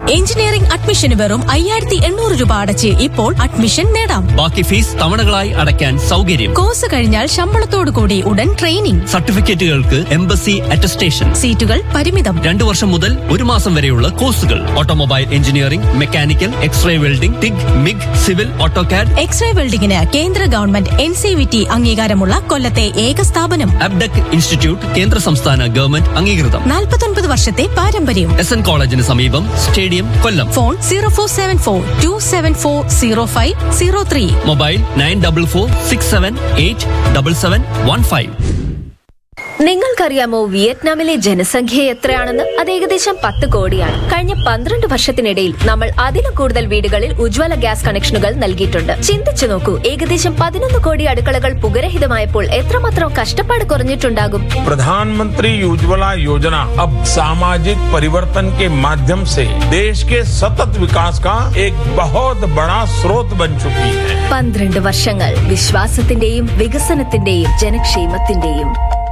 Engineering അഡ്മിഷന് വെറും അയ്യായിരത്തി എണ്ണൂറ് രൂപ അടച്ച് ഇപ്പോൾ അഡ്മിഷൻ നേടാം ബാക്കി ഫീസ് തവണകളായി അടയ്ക്കാൻ സൗകര്യം കോഴ്സ് കഴിഞ്ഞാൽ ശമ്പളത്തോടു കൂടി ഉടൻ ട്രെയിനിംഗ് സർട്ടിഫിക്കറ്റുകൾക്ക് എംബസി അറ്റസ്റ്റേഷൻ സീറ്റുകൾ പരിമിതം രണ്ടു വർഷം മുതൽ ഒരു മാസം വരെയുള്ള കോഴ്സുകൾ automobile engineering mechanical x-ray welding TIG MIG civil AutoCAD x-ray വെൽഡിംഗിന് കേന്ദ്ര government N C V T അംഗീകാരമുള്ള കൊല്ലത്തെ ഏക സ്ഥാപനം അബ്ഡക് ഇൻസ്റ്റിറ്റ്യൂട്ട് കേന്ദ്ര സംസ്ഥാന ഗവൺമെന്റ് അംഗീകൃതം നാൽപ്പത്തൊൻപത് വർഷത്തെ പാരമ്പര്യം എസ് എൻ കോളേജിന് സമീപം stadium Kollam phone zero four seven four two seven four zero five zero three mobile nine double four six seven eight double seven one five നിങ്ങൾക്കറിയാമോ വിയറ്റ്നാമിലെ ജനസംഖ്യ എത്രയാണെന്ന് അത് ഏകദേശം പത്ത് കോടിയാണ് കഴിഞ്ഞ പന്ത്രണ്ട് വർഷത്തിനിടയിൽ നമ്മൾ അതിലും കൂടുതൽ വീടുകളിൽ ഉജ്ജ്വല ഗ്യാസ് കണക്ഷനുകൾ നൽകിയിട്ടുണ്ട് ചിന്തിച്ചു നോക്കൂ ഏകദേശം പതിനൊന്ന് കോടി അടുക്കളകൾ പുകരഹിതമായപ്പോൾ എത്രമാത്രം കഷ്ടപ്പാട് കുറഞ്ഞിട്ടുണ്ടാകും प्रधानमंत्री उज्ज्वला योजना अब सामाजिक परिवर्तन के माध्यम से देश के सतत विकास का एक बहुत बड़ा स्रोत बन चुकी है പന്ത്രണ്ട് വർഷങ്ങൾ വിശ്വാസത്തിന്റെയും വികസനത്തിന്റെയും ജനക്ഷേമത്തിന്റെയും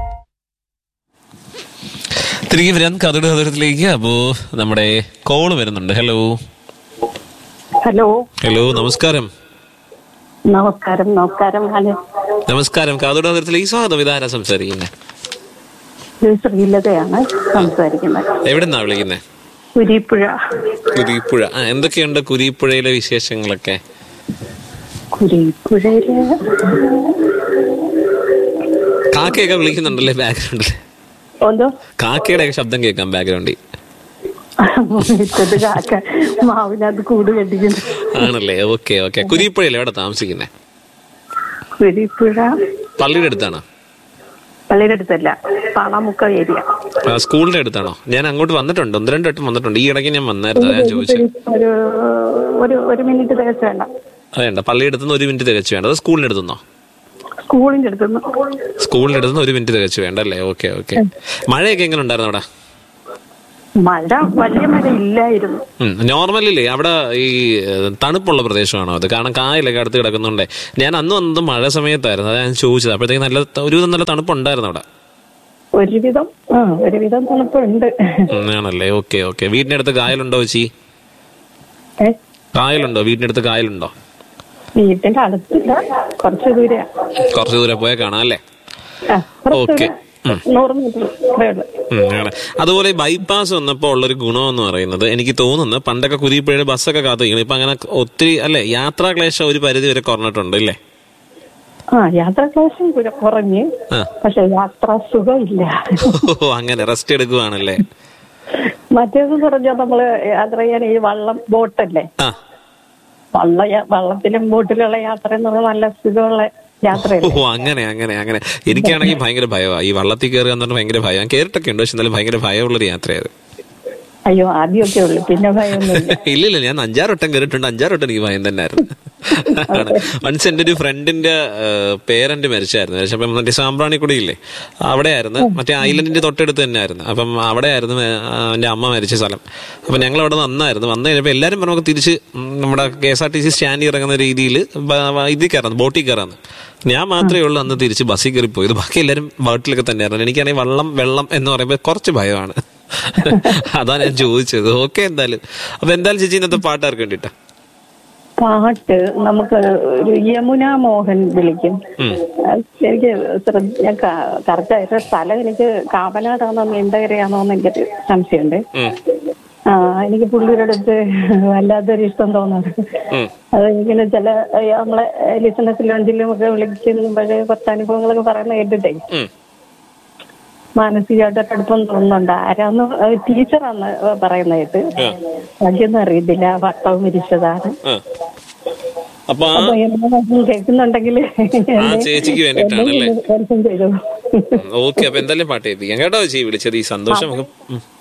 തിരികെ വരാൻ കഥയുടെ കഥത്തിലേക്ക് അപ്പോ നമ്മുടെ കോള് വരുന്നുണ്ട് ഹലോ ഹലോ ഹലോ നമസ്കാരം നമസ്കാരം നമസ്കാരം ഞാൻ നമസ്കാരം കാതോട് അതിർത്തിലേക്ക് സ്വാഗതം ഇതാരാ സംസാരിക്കുന്നത് ഇത് ശ്രീലതയാണ് സംസാരിക്കുന്നത് എവിടെ നിന്നാ വിളിക്കുന്നത് കുരിപ്പുഴ കുരിപ്പുഴ ആ എന്തൊക്കെയുണ്ട് കുരിപ്പുഴയിലെ വിശേഷങ്ങളൊക്കെ കുരിപ്പുഴയില് കാക്കയൊക്കെ വിളിക്കുന്നുണ്ടല്ലേ ബാക്ക്ഗ്രൗണ്ടിൽ ഓന്തോ കാക്കയുടെ ഒക്കെ ശബ്ദം കേൾക്കാം ബാക്ക്ഗ്രൗണ്ടിൽ മുറ്റത്ത് കാക്ക മാവിനകത്ത് കൂട് കെട്ടിക്കുന്നു ആണല്ലേ ഓക്കെ ഓക്കെ കുരിപ്പുഴയിൽ എവിടെ താമസിക്കുന്നത് കുരിപ്പുഴ പള്ളിയുടെ അടുത്താണോ പള്ളിയുടെ അടുത്തല്ല പാണമുക്ക ഏരിയ ആ, സ്കൂളിന്റെ അടുത്താണോ ഞാൻ അങ്ങോട്ട് വന്നിട്ടുണ്ട് ഒന്ന് രണ്ട് വട്ടം വന്നിട്ടുണ്ട് ഈ ഇടയ്ക്ക് ഞാൻ വന്നായിരുന്നു അതാ ഞാൻ ചോദിച്ചത് ഒരു ഒരു ഒരു മിനിറ്റ് തികച്ചു വേണ്ട അതേണ്ട പള്ളിയുടെ അടുത്തുനിന്ന് ഒരു മിനിറ്റ് തികച്ചു വേണ്ട അത് സ്കൂളിന്റെ അടുത്തുനിന്നോ സ്കൂളിന്റെ അടുത്തുനിന്ന് സ്കൂളിന്റെ അടുത്തുനിന്ന് ഒരു മിനിറ്റ് തികച്ചു വേണ്ട അല്ലേ ഓക്കെ ഓക്കെ മഴയൊക്കെ എങ്ങനെ ഉണ്ടായിരുന്നു അവിടെ മഴ വലിയ മഴ ഇല്ലായിരുന്നു നോർമലില്ലേ അവിടെ ഈ ഏഹ്, തണുപ്പുള്ള പ്രദേശമാണോ അത് കാരണം കായലൊക്കെ അടുത്ത് കിടക്കുന്നുണ്ടേ ഞാൻ അന്ന് വന്നത് മഴ സമയത്തായിരുന്നു അതാ ഞാൻ ചോദിച്ചത് അപ്പോഴത്തേക്ക് നല്ല ത- ഒരുവിധം നല്ല തണുപ്പുണ്ടായിരുന്നു അവിടെ ഒരുവിധം ആ ഒരുവിധം തണുപ്പുണ്ട് ഉം, ആണല്ലേ ഓക്കെ ഓക്കെ വീടിന്റെ അടുത്ത് കായലുണ്ടോ ചേച്ചി ഏ കായലുണ്ടോ വീടിന്റെ അടുത്ത് കായലുണ്ടോ വീട്ടിന്റെ അടുത്തില്ല കുറച്ച് ദൂരെയാ കുറച്ച് ദൂരെ പോയാൽ കാണാം അല്ലേ ആ, കുറച്ച് ഓക്കെ. ദൂരെ. നൂറ് മീറ്റർ അത്രേ ഉള്ളൂ ഉം, ആണ്. അതുപോലെ ഈ ബൈപ്പാസ് വന്നപ്പോൾ ഉള്ളൊരു ഗുണമെന്ന് പറയുന്നത് എനിക്ക് തോന്നുന്നു പണ്ടൊക്കെ കുരിപ്പുഴ ബസ്സൊക്കെ കാത്തിരിക്കണം ഇപ്പൊ അങ്ങനെ ഒത്തിരി അല്ലെ യാത്രാക്ലേശം ഒരു പരിധി വരെ കുറഞ്ഞിട്ടുണ്ട് അല്ലേ ആ യാത്രാ ക്ലാസും കുറെ- കുറഞ്ഞ് ആ. പക്ഷെ യാത്രാ സുഖമില്ല ഓ അങ്ങനെ റെസ്റ്റ് എടുക്കുവാണല്ലേ മറ്റേത് പറഞ്ഞാൽ നമ്മള് യാത്ര ചെയ്യാൻ ഈ വള്ളം ബോട്ടല്ലേ ആ വള്ള വള്ളത്തിലും ബോട്ടിലുള്ള യാത്ര എന്ന് പറഞ്ഞാൽ നല്ല സുഖമുള്ള യാത്രയല്ലേ ഓ അങ്ങനെ അങ്ങനെ അങ്ങനെ എനിക്കാണെങ്കിൽ ഭയങ്കര ഭയമാണ് ഈ വള്ളത്തിൽ കയറുക എന്ന് പറഞ്ഞാൽ ഭയങ്കര ഭയം കേറിട്ടൊക്കെ ഉണ്ട് പക്ഷെ എന്നാലും ഭയങ്കര ഭയമുള്ളൊരു യാത്രയത് അയ്യോ ആദ്യമൊക്കെ ഉള്ളു പിന്നെ ഭയമൊന്നുമില്ല ഇല്ല ഇല്ല ഞാൻ അഞ്ചാറ് വട്ടം കയറിയിട്ടുണ്ട് അഞ്ചാറ് വട്ടം എനിക്ക് ഭയം തന്നെയായിരുന്നു വൺസ് എന്റെ ഒരു ഫ്രണ്ടിന്റെ പേരന്റ് മരിച്ചായിരുന്നു മരിച്ചപ്പം മറ്റേ സാമ്പ്രാണിക്കുടി ഇല്ലേ അവിടെയായിരുന്നു മറ്റേ ഐലൻഡിന്റെ തൊട്ടടുത്ത് തന്നെയായിരുന്നു അപ്പം അവിടെയായിരുന്നു എന്റെ അമ്മ മരിച്ച സ്ഥലം അപ്പം ഞങ്ങൾ അവിടെ വന്നായിരുന്നു വന്നു കഴിഞ്ഞപ്പോൾ എല്ലാവരും പറഞ്ഞു നമുക്ക് തിരിച്ച് ഉം, നമ്മുടെ K S R T C സ്റ്റാൻഡിൽ ഇറങ്ങുന്ന രീതിയിൽ ഇതിൽ കയറാന്ന് ബോട്ടിൽ കയറാന്ന് ഞാൻ മാത്രമേ ഉള്ളൂ അന്ന് തിരിച്ച് ബസ്സിൽ കയറി പോയത് ബാക്കി എല്ലാവരും ബോട്ടിലൊക്കെ തന്നെയായിരുന്നു എനിക്കാണെങ്കിൽ വള്ളം വെള്ളം എന്ന് പറയുമ്പോൾ കുറച്ച് ഭയമാണ് അതാ ഞാൻ ചോദിച്ചത് ഓക്കെ എന്തായാലും അപ്പൊ എന്തായാലും ചേച്ചി ഇന്നത്തെ പാട്ട് ആർക്ക് വേണ്ടിട്ടാ പാട്ട് നമുക്ക് ഒരു യമുന മോഹൻ വിളിക്കും അത് എനിക്ക് ശ്രദ്ധ- ഞാൻ കറക്റ്റ് ആയിട്ട് സ്ഥലം എനിക്ക് കാപ്പനാടാണോ നീണ്ടകരയാണോ എന്ന് എനിക്കൊരു സംശയമുണ്ട് ആ എനിക്ക് പുള്ളിയുടെ അടുത്ത് വല്ലാത്തൊരു ഇഷ്ടം തോന്നാറ് അത് ഇങ്ങനെ ചില ഏ, നമ്മളെ ലിസണസ് ലോഞ്ചിലും ഒക്കെ വിളിക്കുമ്പോഴേ കുറച്ച് അനുഭവങ്ങളൊക്കെ പറയുന്ന കേട്ടിട്ടേ മാനസികമായിട്ട് അടുപ്പം തോന്നുന്നുണ്ട് ആരാന്ന് ടീച്ചറാന്ന് പറയുന്നതായിട്ട് ബാക്കിയൊന്നും അറിയത്തില്ല വട്ടവും വിരിച്ചതാണ് അപ്പൊ ആ അപ്പൊ എന്തെങ്കിലും കേൾക്കുന്നുണ്ടെങ്കിൽ ആ ചേച്ചിക്ക് വേണ്ടിയിട്ടാണല്ലേ ചെയ്തു ഓക്കെ അപ്പൊ എന്തായാലും പാട്ട് കേൾപ്പിക്കാം കേട്ടോ ചേച്ചി വിളിച്ചത് ഈ സന്തോഷം നമുക്ക് ഉം.